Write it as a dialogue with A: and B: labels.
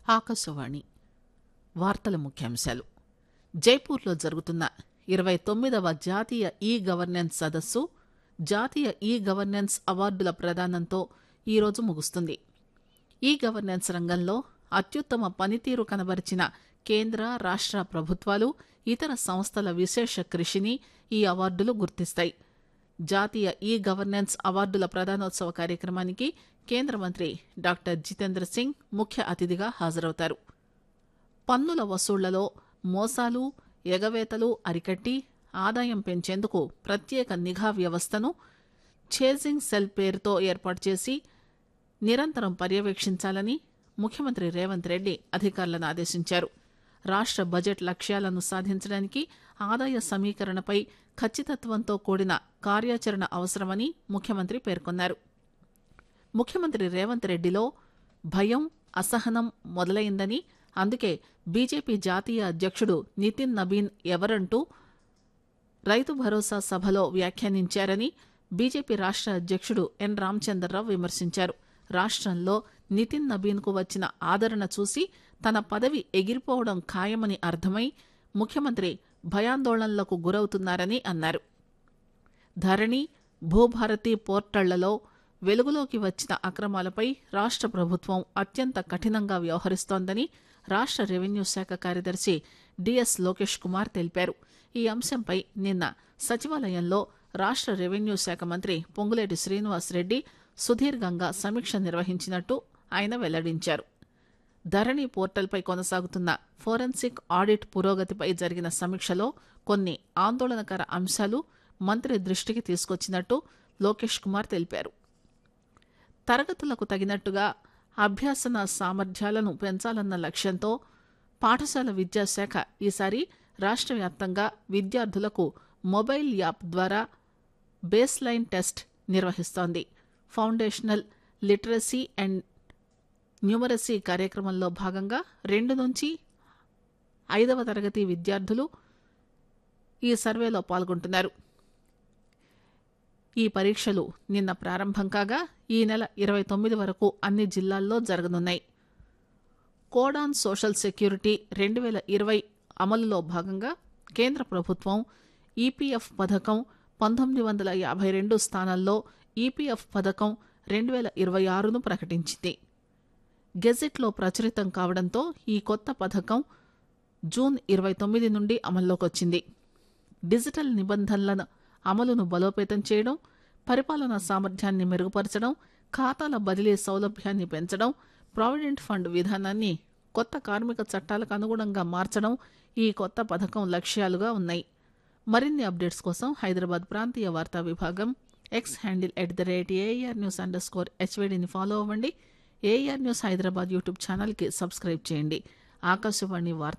A: ఆకాశవాణి వార్తల ముఖ్యాంశాలు జైపూర్లో జరుగుతున్న ఇరవై తొమ్మిదవ జాతీయ ఈ గవర్నెన్స్ సదస్సు జాతీయ ఈ గవర్నెన్స్ అవార్డుల ప్రదానంతో ఈరోజు ముగుస్తుంది ఈ గవర్నెన్స్ రంగంలో అత్యుత్తమ పనితీరు కనబరిచిన కేంద్ర రాష్ట ప్రభుత్వాలు ఇతర సంస్థల విశేష కృషిని ఈ అవార్డులు గుర్తిస్తాయి జాతీయ ఈ గవర్నెన్స్ అవార్డుల ప్రదానోత్సవ కార్యక్రమానికి కేంద్ర మంత్రి డాక్టర్ జితేంద్ర సింగ్ ముఖ్య అతిథిగా హాజరవుతారు పన్నుల వసూళ్లలో మోసాలు ఎగవేతలు అరికట్టి ఆదాయం పెంచేందుకు ప్రత్యేక నిఘా వ్యవస్థను ఛేజింగ్ సెల్ పేరుతో ఏర్పాటు చేసి నిరంతరం పర్యవేక్షించాలని ముఖ్యమంత్రి రేవంత్ రెడ్డి అధికారులను ఆదేశించారు రాష్ట బడ్జెట్ లక్ష్యాలను సాధించడానికి ఆదాయ సమీకరణపై ఖచ్చితత్వంతో కూడిన కార్యాచరణ అవసరమని ముఖ్యమంత్రి పేర్కొన్నారు ముఖ్యమంత్రి రేవంత్ రెడ్డిలో భయం అసహనం మొదలైందని అందుకే బీజేపీ జాతీయ అధ్యక్షుడు నితిన్ నబీన్ ఎవరంటూ రైతు భరోసా సభలో వ్యాఖ్యానించారని బీజేపీ రాష్ట అధ్యక్షుడు ఎన్ రామచంద్రరావు విమర్శించారు రాష్ట్రంలో నితిన్ నబీన్ కు వచ్చిన ఆదరణ చూసి తన పదవి ఎగిరిపోవడం ఖాయమని అర్థమై ముఖ్యమంత్రి భయాందోళనలకు గురవుతున్నారని అన్నారు ధరణి భూభారతి పోర్టళ్లలో వెలుగులోకి వచ్చిన అక్రమాలపై రాష్ట ప్రభుత్వం అత్యంత కఠినంగా వ్యవహరిస్తోందని రాష్ట రెవెన్యూ శాఖ కార్యదర్శి డిఎస్ లోకేష్ కుమార్ తెలిపారు ఈ అంశంపై నిన్న సచివాలయంలో రాష్ట రెవెన్యూ శాఖ మంత్రి పొంగులేటి శ్రీనివాస్ రెడ్డి సుదీర్ఘంగా సమీక్ష నిర్వహించినట్టు ఆయన వెల్లడించారు ధరణి పోర్టల్పై కొనసాగుతున్న ఫోరెన్సిక్ ఆడిట్ పురోగతిపై జరిగిన సమీక్షలో కొన్ని ఆందోళనకర అంశాలు మంత్రి దృష్టికి తీసుకొచ్చినట్టు లోకేష్ కుమార్ తెలిపారు తరగతులకు తగినట్టుగా అభ్యాసన సామర్థ్యాలను పెంచాలన్న లక్ష్యంతో పాఠశాల విద్యాశాఖ ఈసారి రాష్ట్ర వ్యాప్తంగా విద్యార్థులకు మొబైల్ యాప్ ద్వారా బేస్ లైన్ టెస్ట్ నిర్వహిస్తోంది ఫౌండేషనల్ లిటరసీ అండ్ న్యూమరసీ కార్యక్రమంలో భాగంగా రెండు నుంచి ఐదవ తరగతి విద్యార్థులు ఈ సర్వేలో పాల్గొంటున్నారు ఈ పరీక్షలు నిన్న ప్రారంభం కాగా ఈ నెల ఇరవై తొమ్మిది వరకు అన్ని జిల్లాల్లో జరగనున్నాయి కోడాన్ సోషల్ సెక్యూరిటీ రెండు వేల ఇరవై అమలులో భాగంగా కేంద్ర ప్రభుత్వం ఈపీఎఫ్ పథకం పంతొమ్మిది వందల యాభై రెండు స్థానాల్లో ఈపీఎఫ్ పథకం రెండు వేల ఇరవై ఆరును ప్రకటించింది గెజెట్లో ప్రచురితం కావడంతో ఈ కొత్త పథకం జూన్ ఇరవై తొమ్మిది నుండి అమల్లోకి వచ్చింది డిజిటల్ నిబంధనల అమలును బలోపేతం చేయడం పరిపాలనా సామర్థ్యాన్ని మెరుగుపరచడం ఖాతాల బదిలీ సౌలభ్యాన్ని పెంచడం ప్రావిడెంట్ ఫండ్ విధానాన్ని కొత్త కార్మిక చట్టాలకు అనుగుణంగా మార్చడం ఈ కొత్త పథకం లక్ష్యాలుగా ఉన్నాయి మరిన్ని అప్డేట్స్ కోసం హైదరాబాద్ ప్రాంతీయ వార్తా విభాగం X handle at the rate AR news underscore హెచ్వేడిని ఫాలో అవ్వండి ఏఆర్ న్యూస్ హైదరాబాద్ యూట్యూబ్ ఛానల్కి సబ్స్క్రైబ్ చేయండి ఆకాశవాణి వార్త